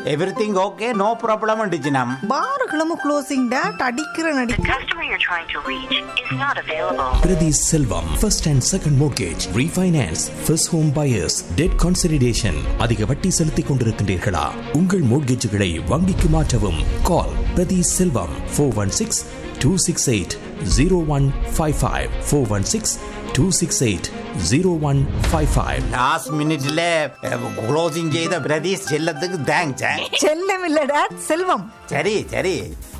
Everything okay no problem டிஜினம் பாருகளும் closing date அடிக்கிற நடி The customer you're trying to reach is not available. Prati Selvam, first and second mortgage, refinance, first home buyers, debt consolidation. அதிக வட்டி செலுத்திக் கொண்டிருக்கின்றீர்களா உங்கள் மோட்கேஜுகளை வங்கிக்கு மாற்றவும் கால் பிரதி செல்வம் four one six two six eight zero one five five four one six two six eight zero one five five last மினிட்ல க்ளோசிங் செய்த பிரதீஷ் செல்லத்துக்கு தேங்க்ஸ் செல்லம் இல்ல டேட் செல்வம் சரி சரி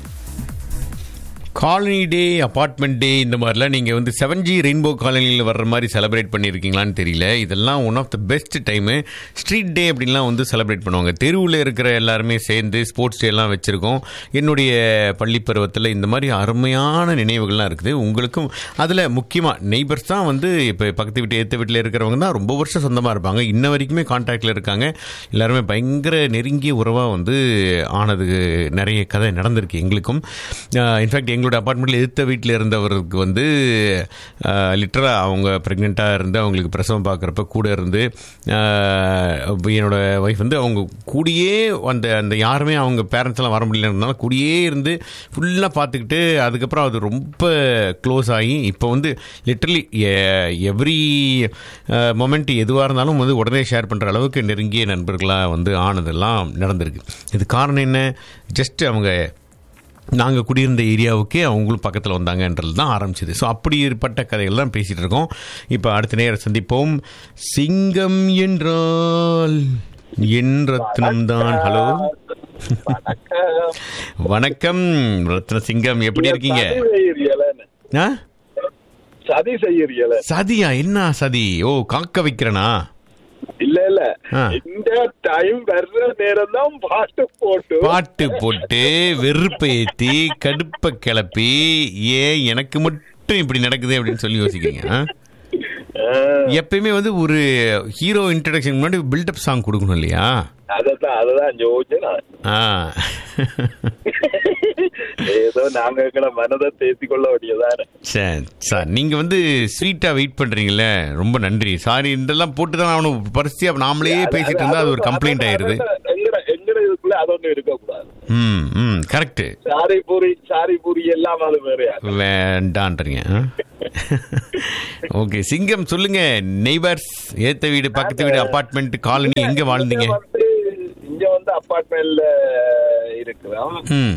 காலனி டே அபார்ட்மெண்ட் டே இந்த மாதிரிலாம் நீங்கள் வந்து செவன் ஜி ரெயின்போ காலனியில் வர்ற மாதிரி செலிப்ரேட் பண்ணியிருக்கீங்களான்னு தெரியல இதெல்லாம் one of the best time street day அப்படின்லாம் வந்து செலிப்ரேட் பண்ணுவாங்க தெருவில் இருக்கிற எல்லாருமே சேர்ந்து ஸ்போர்ட்ஸ் டே எல்லாம் வச்சுருக்கோம் என்னுடைய பள்ளி பருவத்தில் இந்த மாதிரி அருமையான நினைவுகள்லாம் இருக்குது உங்களுக்கும் அதில் முக்கியமாக நெய்பர்ஸ் தான் வந்து இப்போ பக்கத்து வீட்டு ஏற்ற வீட்டில் இருக்கிறவங்க தான் ரொம்ப வருஷம் சொந்தமாக இருப்பாங்க இன்ன வரைக்குமே கான்டாக்டில் இருக்காங்க எல்லாருமே பயங்கர நெருங்கிய உறவாக வந்து ஆனது நிறைய கதை நடந்திருக்கு எங்களுக்கும் இன்ஃபேக்ட் எங்களோட அப்பார்ட்மெண்ட்டில் எதிர்த்த வீட்டில் இருந்தவருக்கு வந்து லிட்டராக அவங்க ப்ரெக்னெண்ட்டாக இருந்து அவங்களுக்கு பிரசவம் பார்க்குறப்ப கூட இருந்து ஆஹ், என்னோட ஒய்ஃப் வந்து அவங்க கூடியே அந்த அந்த யாருமே அவங்க பேரண்ட்ஸ் எல்லாம் வர முடியலன்றதுனால கூடியே இருந்து ஃபுல்லாக பார்த்துக்கிட்டு அதுக்கப்புறம் அது ரொம்ப க்ளோஸ் ஆகி இப்போ வந்து லிட்டரலி எவ்ரி மொமெண்ட் எதுவாக இருந்தாலும் வந்து உடனே ஷேர் பண்ணுற அளவுக்கு நெருங்கிய நண்பர்களாக வந்து ஆனதெல்லாம் நடந்திருக்கு இது காரணம் என்ன ஜஸ்ட் அவங்க நாங்கள் குடியிருந்த ஏரியாவுக்கே அவங்களும் பக்கத்தில் வந்தாங்கன்றது தான் ஆரம்பிச்சது ஸோ அப்படிப்பட்ட கதைகள் தான் பேசிகிட்டு இருக்கோம் இப்போ அடுத்த நேரம் சந்திப்போம் சிங்கம் என்றால் என் ரத்னம் தான் ஹலோ வணக்கம் ரத்ன சிங்கம் எப்படி இருக்கீங்க சதி செய்யறியலன்னு. ஆ சதி செய்யறியல சதியா என்ன சதி ஓ காக்க வைக்கிறனா இல்ல இல்ல ஆ. இந்த டைம் வர்ற நேரம் தான் பாட்டு போட்டு பாட்டு போட்டு வெறுப்பை ஏத்தி கடுப்பை கிளப்பி ஏன் எனக்கு மட்டும் இப்படி நடக்குது அப்படின்னு சொல்லி யோசிக்கிறீங்க ஆ? ஆ, எப்பயுமே வந்து ஒரு ஹீரோ இன்ட்ரடக்ஷன் முன்னாடி பில்டப் சாங் கொடுக்கணும் இல்லையா அததான் அததான் யோசிச்சேன் நான். ஆ ஏதோ நாங்க எங்களை மனதை தேத்தி கொள்ள வேண்டியதானே சரி சார் நீங்க வந்து ஸ்வீட்டா வெயிட் பண்றீங்கல்ல ரொம்ப நன்றி சாரி இதெல்லாம் போட்டு தான் அவனு பரிசியா நாமளே பேசிட்டு இருந்தா அது ஒரு கம்ப்ளைண்ட் ஆயிருது எங்கட எங்கட இதுக்குள்ள அது ஒண்ணு இருக்கக்கூடாது ம் ம் கரெக்ட் சாரி பூரி சாரி பூரி எல்லாம் அது வேறையா வேண்டான்றீங்க ஓகே சிங்கம் சொல்லுங்க நெய்பர்ஸ் ஏத்த வீடு பக்கத்து வீடு அபார்ட்மெண்ட் காலனி எங்க வாழ்ந்தீங்க இங்க வந்து இங்க வந்து அப்பார்ட்மெண்ட்ல இருக்கிறோம் ம்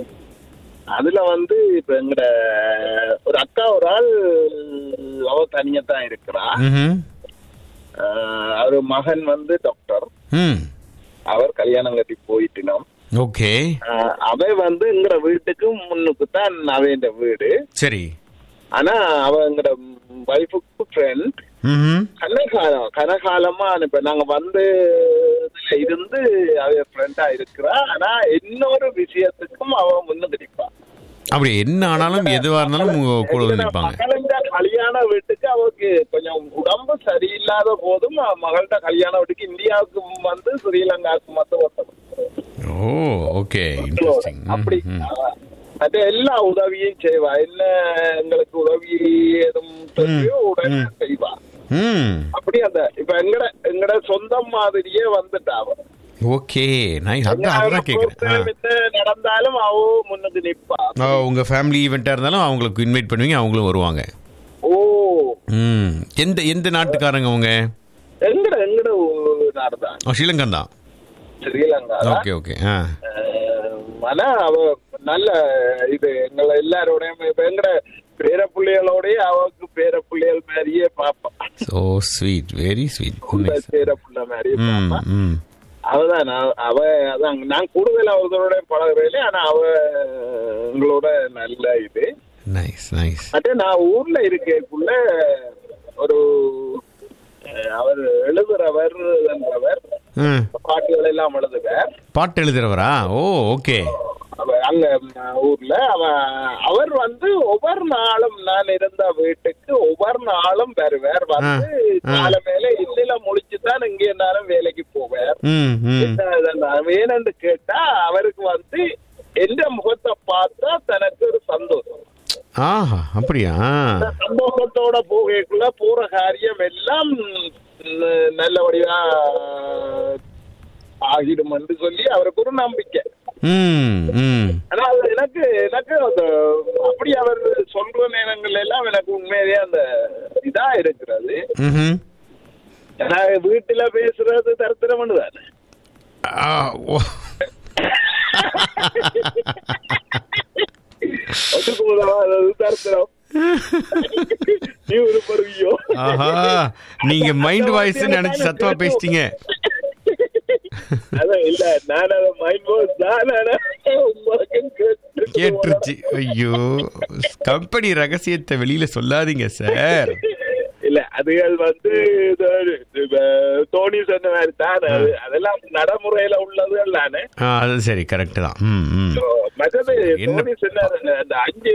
அதுல வந்து இப்ப எங்கட ஒரு அக்கா ஒரு ஆள் அவ தனியா தான் இருக்கிறா ம்ஹும். ஆஹ் அவர் மகன் வந்து டாக்டர் ம் அவர் கல்யாணம் கட்டி போயிட்டினோம் ஓகே ஆஹ் அவ வந்து எங்கட வீட்டுக்கு முன்னுக்கு தான் அவன் வீடு சரி ஆனா அவ எங்கட வைஃபுக்கு ஃப்ரெண்ட் ம் கனகாலம் கனகாலமா இப்ப நாங்க வந்து இதுல இருந்து அவ ஃப்ரெண்டா இருக்கிறா ஆனா இன்னொரு விஷயத்துக்கும் அவ முன்னுக்கு நிப்பா அப்படி என்ன ஆனாலும் எதுவா இருந்தாலும் உங்க கூட வந்து நிற்பாங்க மகளின் கல்யாண வீட்டுக்கு அவருக்கு கொஞ்சம் உடம்பு சரியில்லாத போதும் அவ மகள்கிட்ட கல்யாண வீட்டுக்கு இந்தியாவுக்கு வந்து ஸ்ரீலங்காவுக்கு மட்டும் ஒருத்தர் ஓ ஓகே இன்ட்ரெஸ்டிங் அப்படி மற்ற எல்லா உதவியும் செய்வா என்ன எங்களுக்கு உதவி எதுவும் தெரியும் உடனே செய்வா ம் அப்படி அந்த இப்ப எங்கட எங்கட சொந்தம் மாதிரியே வந்துட்டா அவ ஓகே நான் அதான் அதான் கேட்குறேன் என்ன நடந்தாலும் அவ முன்னுக்கு நிப்பா ஆ உங்க ஃபேமிலி ஈவெண்ட்டாக இருந்தாலும் அவங்களுக்கு இன்வைட் பண்ணுவீங்க அவங்களும் வருவாங்க ஓ ம் எந்த எந்த நாட்டுக்காரங்க அவங்க எங்கட எங்கட நாடுதான் ஓ ஸ்ரீலங்கன் தான் ஸ்ரீலங்கா ஓகே ஓகே ஆ ஆனா அவ நல்ல இது எங்களை எல்லாரோடையும் இப்ப எங்கட பேர பிள்ளைகளோடய அவருக்கு பேர பிள்ளைகள் மாதிரியே பாப்பா ஸோ ஸ்வீட் வெரி ஸ்வீட் உள்ள பேர பிள்ளை மாதிரியே ம் பாப்பா ம் அவதான் நான் அவ அதான் நான் கூடுதல் அவர்களோட பழகுறேன் ஆனா அவ எங்களோட நல்ல இது நைஸ் நைஸ் மற்ற நான் ஊர்ல இருக்கக்குள்ள ஒரு அஹ், அவர் எழுதுறவர் என்றவர் ம் பாட்டுகள் எல்லாம் எழுதுவார் பாட்டு எழுதுறவரா ஓ ஓகே அவ- அங்க ம், ஊர்ல அவ அவர் வந்து ஒவ்வொரு நாளும் நான் இருந்த வீட்டுக்கு ஒவ்வொரு நாளும் வருவார் வந்து ஆ. காலை மேல இல்லில முடிச்சுதான் இங்க இருந்தாலும் வேலைக்கு போவார் ம் ம் என்ன இதெல்லாம் வேணும்னு கேட்டா அவருக்கு வந்து எந்த முகத்தை பார்த்தா தனக்கு ஒரு சந்தோஷம் ஆஹா அப்படியா அந்த சந்தோஷத்தோட போகக்குள்ள போற காரியம் எல்லாம் ம், நல்லபடியா ஆகிடும் என்று சொல்லி அவருக்கு ஒரு நம்பிக்கை ம் ம் ஆனா அது எனக்கு எனக்கு அந்த அப்படி அவர் சொல்ற நேரங்கள் எல்லாம் எனக்கு உண்மையிலேயே அந்த இதா இருக்கிறது ம்ஹும். ஏன்னா வீட்டுல பேசுறது தரித்திரம் தானே ஆ, ஓ. ஒத்துக்கு உதவாதது தரித்திரம் நீ ஒரு பருவியோ ஆஹா நீங்க மைண்ட் வாய்ஸ் நினைச்சு சத்தமா பேசிட்டீங்க அதான் இல்ல நான் அதை மைண்ட் வாய்ஸ் தான் ஆனா உங்களுக்கு கேட்டுருக்கு. கேட்டுருச்சு ஐயோ கம்பெனி ரகசியத்தை வெளியில சொல்லாதீங்க சார் இல்ல அதுகள் வந்து இது, இது, தோனி சொன்ன மாதிரி தான் அது அதெல்லாம் நடைமுறையில உள்ளது தானே ஆ, அது சரி கரெக்ட் தான் ம் ம் மற்றது என்ன- தோனி சொன்னார் அந்த அஞ்சு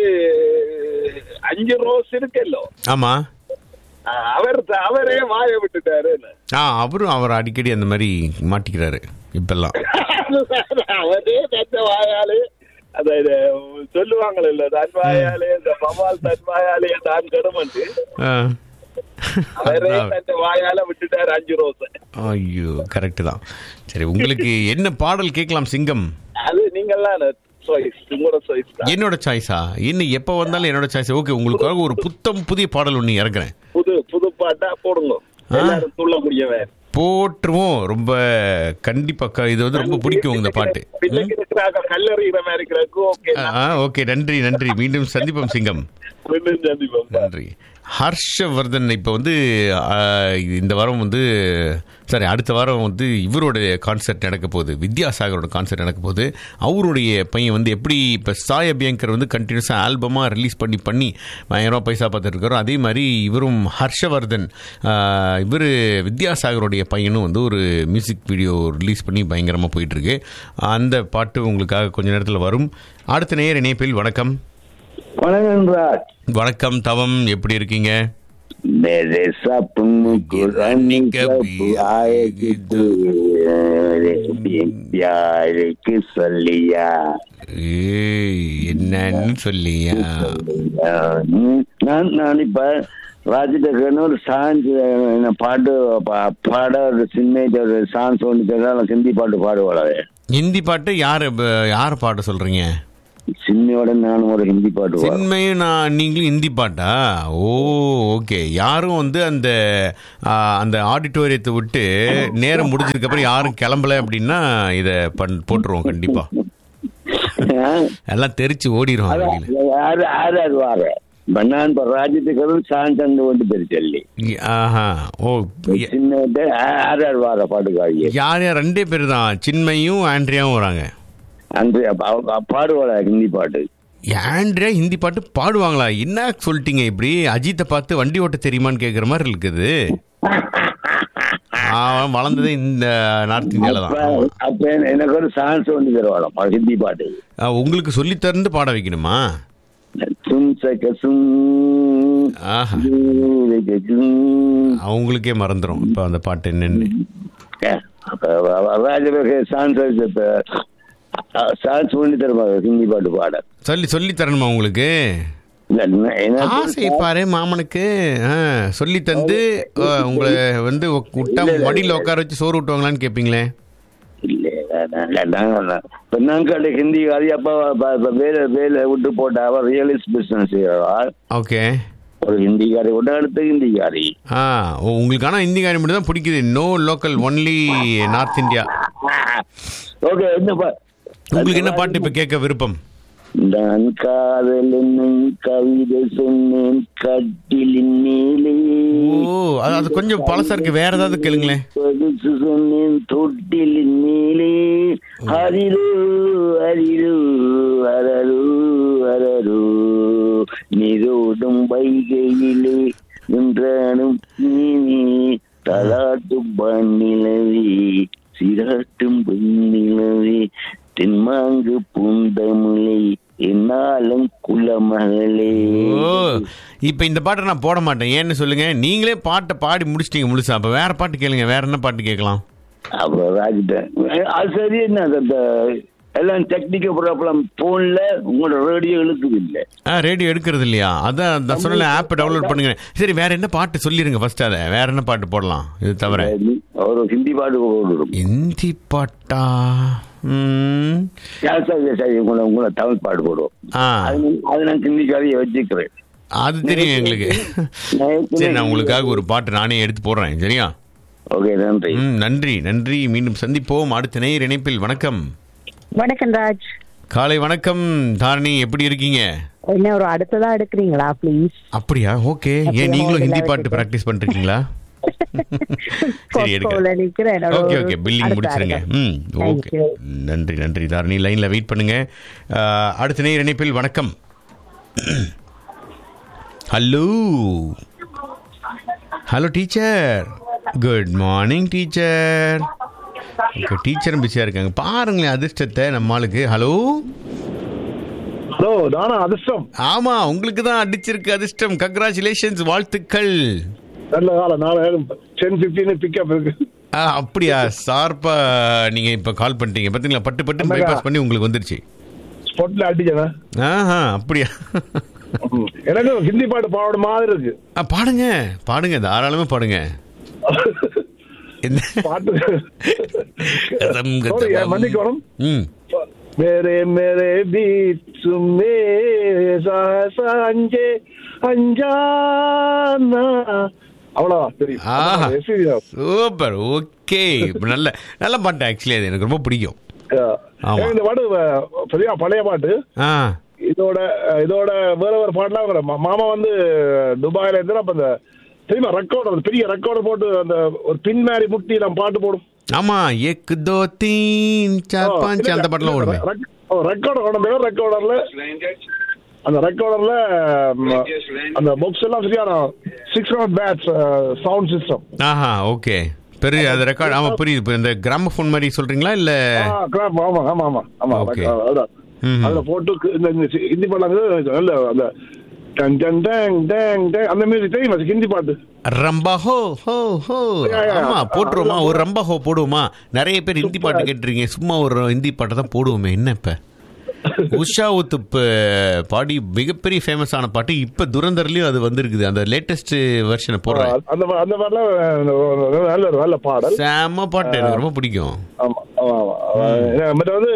அஞ்சு ரோஸ் இருக்குல்லோ ஆமா அவர் அவரே வாய விட்டுட்டாரு ஆ அவரும் அவர் அடிக்கடி அந்த மாதிரி மாட்டிக்கிறாரு இப்பெல்லாம் அவரே தந்த வாயாலே அத இது சொல்லுவாங்களே இல்ல தன் வாயாலே இந்த பவால் தன் வாயாலே தான் கடுமண்டு ஆ. அவரே அதான். தந்த வாயால விட்டுட்டாரு அஞ்சு ரோஸ் ஐயோ கரெக்ட் தான் சரி உங்களுக்கு என்ன பாடல் கேட்கலாம் சிங்கம் அது நீங்கெல்லாம் சாய்ஸ் உங்களோட சாய்ஸ் தான் என்னோட சாய்ஸா என்ன எப்போ வந்தாலும் என்னோட சாய்ஸ் ஓகே உங்களுக்காக ஒரு புத்தம் புதிய பாடல் ஒன்று இறக்குறேன் புது புது பாட்டா போடுங்க ஆ. எல்லாரும் துள்ள முடியவன் போட்டுருவோம் ரொம்ப கண்டிப்பா க- இது வந்து ரொம்ப பிடிக்கும் இந்த பாட்டு ம்? பிள்ளைக்கு இருக்கிறாங்க கல்லறிகிற மாதிரி இருக்கிறதுக்கு ஓகே ஆ ஓகே நன்றி நன்றி மீண்டும் சந்திப்போம் சிங்கம் மீண்டும் சந்திப்போம் நன்றி ஹர்ஷவர்தன் இப்போ வந்து ஆ, இந்த வாரம் வந்து சாரி அடுத்த வாரம் வந்து இவரோட கான்சர்ட் நடக்க போகுது வித்யாசாகரோட கான்சர்ட் நடக்க போகுது அவருடைய பையன் வந்து எப்படி இப்போ சாய் அபியங்கர் வந்து கண்டினியூஸாக ஆல்பமாக ரிலீஸ் பண்ணி பண்ணி பயங்கரமாக பைசா பார்த்துட்டு இருக்காரோ அதே மாதிரி இவரும் ஹர்ஷவர்தன் இவர் வித்யாசாகருடைய பையனும் வந்து ஒரு மியூசிக் வீடியோ ரிலீஸ் பண்ணி பயங்கரமாக போயிட்டுருக்கு அந்த பாட்டு உங்களுக்காக கொஞ்ச நேரத்தில் வரும் அடுத்த நேர் இணைப்பில் வணக்கம் வணக்கம் ராஜ் வணக்கம் தவம் எப்படி இருக்கீங்க मेरे सपनों को रानी कब आएगी मेरे प्यार की सलिया ஏய், என்னன்னு சொல்லியா நான் நான் இப்ப ராஜிட்ட ஒரு சான்ஸ் பாட்டு பா- பாட ஒரு சின்ன ஒரு சான்ஸ் ஒன்று சொல்ல ஹிந்தி பாட்டு பாடுவாள் ஹிந்தி பாட்டு யாரு ப- யார் பாட சொல்றீங்க சின்னையோட நானும் ஒரு ஹிந்தி பாட்டு பாடுவேன் சின்மையும் நான் நீங்களும் ஹிந்தி பாட்டா ஓ ஓகே யாரும் வந்து அந்த ஆ, அந்த ஆடிட்டோரியத்தை விட்டு நேரம் முடிஞ்சதுக்கு அப்புறம் யாரும் கிளம்பல அப்படின்னா இதை பண் போட்டுருவோம் கண்டிப்பா எல்லாம் தெரிச்சு ஓடிடும் வெளியில யாரு யாரு அது வார இப்ப நான் இப்ப ராஜ்யத்துக்கு சான்ஸ் அந்த கொண்டு பேர் சொல்லி ஆஹா ஓ ய- சின்ன யார் யார் வார பாட்டுக்காரியே யார் யார் ரெண்டே பேர் தான் சின்மையும் ஆண்ட்ரியாவும் வராங்க அந்த பாடுவாள ஹிந்தி பாட்டு ஆண்ட்ரியா ஹிந்தி பாட்டு பாடுவாங்களா என்ன சொல்லிட்டீங்க இப்படி அஜித்தை பார்த்து வண்டி ஓட்ட தெரியுமான்னு கேட்குற மாதிரி இருக்குது அவன் வளர்ந்ததே இந்த நார்த் இந்தியால அப்ப தான் அப்ப எனக்கு ஒரு சான்ஸ் ஒன்று தருவாளாம் ஹிந்தி பாட்டு ஆ, உங்களுக்கு சொல்லி தந்து பாட வைக்கணுமா சும் சக சும் ஆஹா ஜூரக ஜூம். அவங்களுக்கே மறந்துடும் இப்போ அந்த பாட்டு என்னன்னு ஏ, அப்ப ராஜபேக சான்ஸ் சான்ஸ் பண்ணி தருவாங்க ஹிந்தி பாட்டு பாட சொல்லி சொல்லி தரணுமா உங்களுக்கு இல்ல, என்ன- எனக்கு ஒரு ஆசை பாரு மாமனுக்கு ஆ, சொல்லி தந்து ஆ, உங்களை வந்து உக்- விட்டா மடியில் உட்கார வச்சு சோறு விட்டுவாங்களான்னு கேட்பீங்களே இல்ல, அதான், இல்ல, நான் இப்ப நான் கடை ஹிந்தி அது அப்ப அப்ப- அப்ப வேலை வேலை விட்டு போட்டா அவ ரியலிஸ்ட் பிசினஸ் செய்யறா ஓகே ஒரு ஹிந்திக்காரி விட்டு அடுத்த ஹிந்திக்காரி ஆ ஓ, உங்களுக்கு ஆனால் ஹிந்திக்காரி மட்டும் தான் பிடிக்குது no local only north India okay என்ன பா- உங்களுக்கு என்ன பாட்டு இப்போ கேட்க விருப்பம் நான் காதல் என்னும் கவிதை சொன்னேன் கட்டிலின் மேலே ஓ அது அது கொஞ்சம் பழசா இருக்கு வேற ஏதாவது கேளுங்களேன் பரிசு சொன்னேன் தொட்டிலின் மேலே ஹரிரோ ஹரிரோ அரரோ அரரோ நீரோடும் வைகையிலே நின்றானும் நீ தலாட்டும் பண்ணிலவே சிராட்டும் பெண்ணிலவே தென்மாங்கு பூந்தமிழை என்னாலும் குலமகளே ஓ இப்போ இந்த பாட்டை நான் போட மாட்டேன் ஏன்னு சொல்லுங்க நீங்களே பாட்டை பாடி முடிச்சிட்டீங்க முழுசா அப்போ வேற பாட்டு கேளுங்க வேற என்ன பாட்டு கேட்கலாம் அப்புறம் ராஜிட்ட அது சரி என்ன அந்த எல்லாம் டெக்னிக்கல் ப்ராப்ளம் போன்ல உங்களோட ரேடியோ இழுக்குது இல்ல ஆ ரேடியோ எடுக்கிறது இல்லையா அதான் நான் சொன்ன ஆப் டவுன்லோட் பண்ணுங்க சரி வேற என்ன பாட்டு சொல்லிருங்க ஃபர்ஸ்ட் அதை வேற என்ன பாட்டு போடலாம் இது தவிர ஒரு ஹிந்தி பாட்டு போடுறோம் இந்தி பாட்டா ம். சரி சரி உங்களை உங்களை தமிழ் பாட்டு போடுவோம் ஆ அது நான்- அது நான் ஹிந்தி கதையை வச்சுக்கிறேன் அது தெரியும் எங்களுக்கு சரி நான் உங்களுக்காக ஒரு பாட்டு நானே எடுத்து போடுறேன் சரியா ஓகே நன்றி ம் நன்றி நன்றி மீண்டும் சந்திப்போம் அடுத்த நேர் இணைப்பில் வணக்கம் வணக்கம் ராஜ் காலை வணக்கம் தாரணி எப்படி இருக்கீங்க என்ன ஒரு அடுத்ததா எடுக்கிறீங்களா ப்ளீஸ் அப்படியா ஓகே ஏன் நீங்களும் ஹிந்தி பாட்டு பிராக்டிஸ் பண்ணிருக்கீங்களா சரி எடுக்க நிக்கிறேன் என்னோட ஓகே ஒரு ஓகே பில்லிங் அடுத்த முடிச்சிருங்க அடுத்த. ம் Thank ஓகே you. நன்றி நன்றி தாரணி லைன்ல வெயிட் பண்ணுங்க அஹ், அடுத்த நேர் இணைப்பில் வணக்கம் hello hello teacher good morning teacher okay டீச்சரும் பிஸியாக இருக்காங்க பாருங்களேன் அதிர்ஷ்டத்தை நம்ம ஆளுக்கு ஹலோ ஹலோ நானா அதிர்ஷ்டம் ஆமா உங்களுக்கு தான் அடிச்சிருக்கு அதிர்ஷ்டம் கங்க்ராச்சுலேஷன்ஸ் வாழ்த்துக்கள் நல்ல காலம் நாலு டென் பிப்டீன் பிக்கப் இருக்கு ஆ, அப்படியா சார்பா நீங்க இப்ப கால் பண்ணிட்டீங்க பாத்தீங்களா பட்டு பட்டு ஆமாக்கா. பைபாஸ் பண்ணி உங்களுக்கு வந்துருச்சு ஸ்பாட்ல அடிச்சேன் ஆஹா அப்படியா எனக்கு ஹிந்தி பாட்டு பாட மாதிரி இருக்கு ஆ, பாடுங்க பாடுங்க தாராளமா பாடுங்க என்ன பாட்டு கதம் Sorry, கதம். மன்னிக்கணும் ம் मेरे मेरे बीच में சாஞ்சே அஞ்சானா அவ்வளவுதான் தெரியும் ஆஹா அதான் SPB தான். சூப்பர் ஓகே நல்ல நல்ல பாட்டு ஆக்சுவலி அது எனக்கு ரொம்ப பிடிக்கும் Yeah. ஆமா. எனக்கு இந்த பாட்டு அஹ், சரியா பழைய பாட்டு ஆ இதோட அஹ், இதோட வேற வேற பாட்டுலாம் வர மாமா வந்து துபாயில இருந்து அப்ப அந்த தெரியுமா ரெக்கார்டர் பெரிய ரெக்கார்டர் போட்டு அந்த ஒரு பின் மாதிரி முட்டி நம்ம பாட்டு போடும் ஆமா எக் தோ தீன் சார் பாஞ்ச் அந்த பாட்டுலாம் ஓடுமே ரெக்கார்டர் கொண்டு வந்தாங்க ரெக்கார்டர்ல அந்த ரெக்கார்டர்ல அந்த பாக்ஸ் எல்லாம் சரியான சிக்ஸ் ஹண்ட்ரட் பேட்ஸ் சவுண்ட் சிஸ்டம் ஆஹா ஓகே பெரிய அது ரெக்கார்ட் ஆமா புரியுது இப்போ இந்த கிராம மாதிரி சொல்றீங்களா இல்ல ஆமா ஆமா ஆமா ஆமா Okay. அதான் ம்ஹும். அதுல போட்டு இந்த இந்த ஹிந்தி பாட்டாங்க நல்ல அந்த டன் டன் டேங் டேங் டேங் அந்த மியூசிக் தெரியுமா ஹிந்தி பாட்டு ரம்பா ஹோ ஹோ ஹோ Yeah, yeah. ஆமா போட்டுருவோமா ஒரு ரம்பா ஹோ போடுவோமா நிறைய பேர் ஹிந்தி பாட்டு கேட்டுருக்கீங்க சும்மா ஒரு ஹிந்தி பாட்டை தான் போடுவோமே என்ன இப்ப உஷா உத்துப் பாடி மிகப்பெரிய ஃபேமஸ் ஆன பாட்டு இப்ப துரந்தர்லயும் அது வந்திருக்குது அந்த லேட்டஸ்ட் வெர்ஷனை போடுறேன் அந்த பா- அந்த பாட்டுல நல்ல ஒரு நல்ல பாடல் செம்ம பாட்டு எனக்கு ரொம்ப பிடிக்கும் ஆமா ஆமா ஆமா ஏன்னா, மற்ற வந்து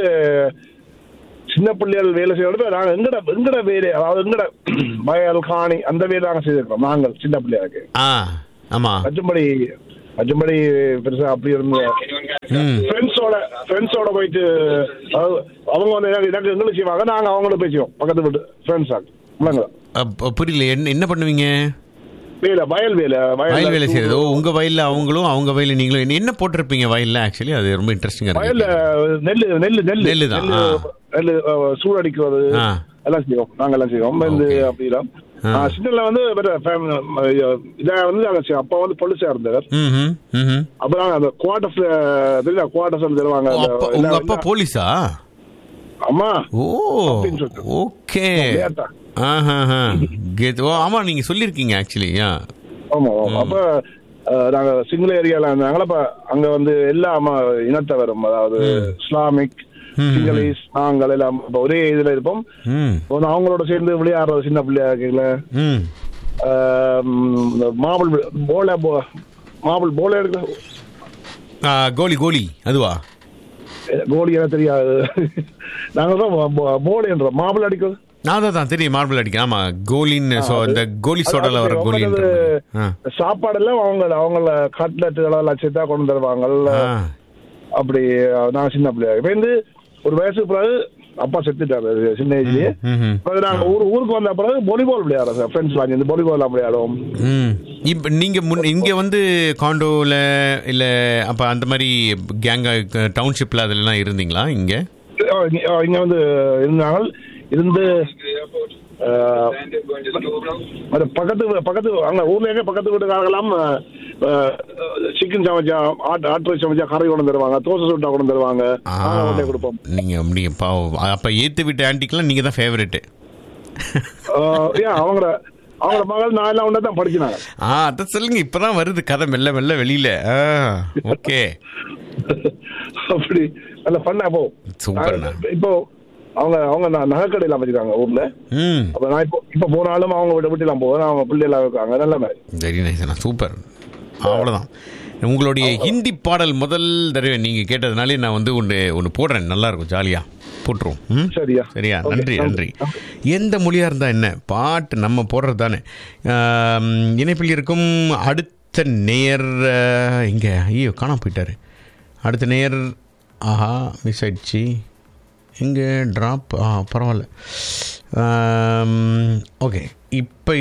சின்ன பிள்ளைகள் வேலை செய்யறது நாங்க எங்கட எங்கட வேலை அதாவது எங்கட வயல் காணி அந்த வேலை நாங்க செய்திருக்கோம் நாங்கள் சின்ன பிள்ளைகளுக்கு ஆ ஆமா மற்றும்படி மற்றும்படி பெருசா அப்படி இருந்து ம் ஃப்ரெண்ட்ஸோட ஃப்ரெண்ட்ஸோட போயிட்டு அதாவது அவங்க வந்து எனக்கு எனக்கு எங்களுக்கு செய்வாங்க நாங்க அவங்கள பேசுவோம் பக்கத்து வீட்டு ஃப்ரெண்ட்ஸ் ஆங்க அப்ப புரியல என்ன என்ன பண்ணுவீங்க வேலை வயல் வேலை வயல் வேலை செய்யறது ஓ உங்க வயல்ல அவங்களும் அவங்க வயல்ல நீங்களும் என்ன- என்ன போட்டிருப்பீங்க வயல்ல ஆக்சுவலி அது ரொம்ப இன்ட்ரெஸ்டிங்கா வயல்ல இருக்கு நெல்லு நெல்லு நெல்லு நெல்லு தான், ஆ. நெல்லு அஹ், சூடடிக்கிறது ஆ. எல்லாம் செய்வோம் நாங்க எல்லாம் செய்வோம் வந்து Okay. அப்படிலாம் ஆ. சின்னல வந்து வேற fam- அஹ், இதை வந்து நாங்க செய்வோம். அப்பா வந்து பொலிசா இருந்தார் ம்ஹும், ம்ஹும். அப்புறம் அந்த குவார்டர்ஸ் தெரியல குவார்டர்ஸ் தருவாங்க ஓ, அந்த அப்பா- உங்க எல்லா- அப்பா போலீஸா அம்மா ஓ அப்படின்னு சொல்லிட்டு. ஓகே லேட்டா. ஆஹாஹா. Get- ஓ ஆமா நீங்க சொல்லிருக்கீங்க ஆக்சுவலி ஆமா ஆமா. அப்ப அஹ், நாங்க சிங்கள ஏரியால இருந்தாங்களா அப்ப அங்க வந்து எல்லா ம- இனத்தவரும் அதாவது இஸ்லாமிக் ம். சிங்களீஸ் நாங்கள் எல்லாம் அப்ப ஒரே இதுல இருப்போம் ம் இப்ப வந்து அவங்களோட சேர்ந்து விளையாடுறது சின்ன பிள்ளையா இருக்கீங்கள ம் மாபிள் போல மாபிள் போல எடுக்க ஆ, கோலி கோலி அதுவா கோலி எனக்கு தெரியாது நாங்க தான் போல் என்றோம் மாபிள் அடிக்கிறது அதான் தான் தெரியும் மார்பிள் அடிக்க ஆமா கோலின்னு சோ இந்த கோலி சோடால வர கோலின்ற மாதிரி. ஆ. சாப்பாடு எல்லாம் அவங்க அவங்கள கட்லெட்டுகளோ லட்சத்தா கொண்டு தருவாங்க ஆ. அப்படி நான் சின்ன பிள்ளையா இப்ப வந்து ஒரு வயசுக்கு பிறகு அப்பா செத்துட்டாரு சின்ன ஏஜ்லயே ம்ஹும். பிறகு நாங்க ஊர் ஊருக்கு வந்த பிறகு வாலிபால் விளையாடுறோம் ஃப்ரெண்ட்ஸ் எல்லாம் சேர்ந்து வாலிபால் விளையாடுவோம் ம் இப்ப நீங்க முன் இங்க வந்து காண்டோல இல்ல அப்ப அந்த மாதிரி கேங்கா டவுன்ஷிப்ல அதெல்லாம் இருந்தீங்களா இங்க அஹ் இங்க- அஹ் இங்க வந்து இருந்தாங்க இருந்து அஹ், அது பக்கத்து வீ- பக்கத்து அங்க ஊர்ல எங்க பக்கத்து வீட்டுக்காரங்களாம் சிக்கன் சமைச்சா ஆட்டு ஆட்டு சமைச்சா கறி கொண்டு தருவாங்க தோசை சுட்டா கொண்டு தருவாங்க ஆ. நாங்க கொண்டே கொடுப்போம் நீங்க நீங்க பாவம். அப்ப ஏத்து விட்டு ஆன்டிக்கெல்லாம் நீங்க தான் ஃபேவரெட் அஹ், ஏன் அவங்கள அவங்கள மகள் நான் எல்லாம் ஒன்றா தான் படிச்சினாங்க ஆ அத சொல்லுங்க இப்பதான் வருது கதை மெல்ல மெல்ல வெளியில ஓகே அப்படி நல்ல ஃபன்னா போகும் சூப்பர்ண்ணா. நான் இப்போ அவங்க அவங்க ந- நகைக்கடையில வச்சிருக்காங்க ஊர்ல ம் அப்ப நான் இப்போ இப்போ போனாலும் அவங்க விட்டு விட்டுலாம் போவேன் அவங்க பிள்ளைலாம் இருக்காங்க நல்ல மாதிரி வெரி நைஸ் அண்ணா சூப்பர் அவ்வளோதான் உங்களுடைய ஹிந்தி பாடல் முதல் தடவை நீங்கள் கேட்டதுனாலே நான் வந்து ஒன்று ஒன்று போடுறேன் நல்லா இருக்கும் ஜாலியாக போட்டுருவோம் ம் சரியா சரியா Okay, நன்றி நன்றி. நன்றி எந்த மொழியாக இருந்தால் என்ன பாட்டு நம்ம போடுறது தானே ஆம், இணைப்பில் இருக்கும் அடுத்த நேர் இங்கே ஐயோ காணாம போயிட்டாரு அடுத்த நேர் ஆஹா மிஸ் ஆயிடுச்சு இங்கே ட்ராப் ஆ பரவாயில்ல ஓகே இப்போ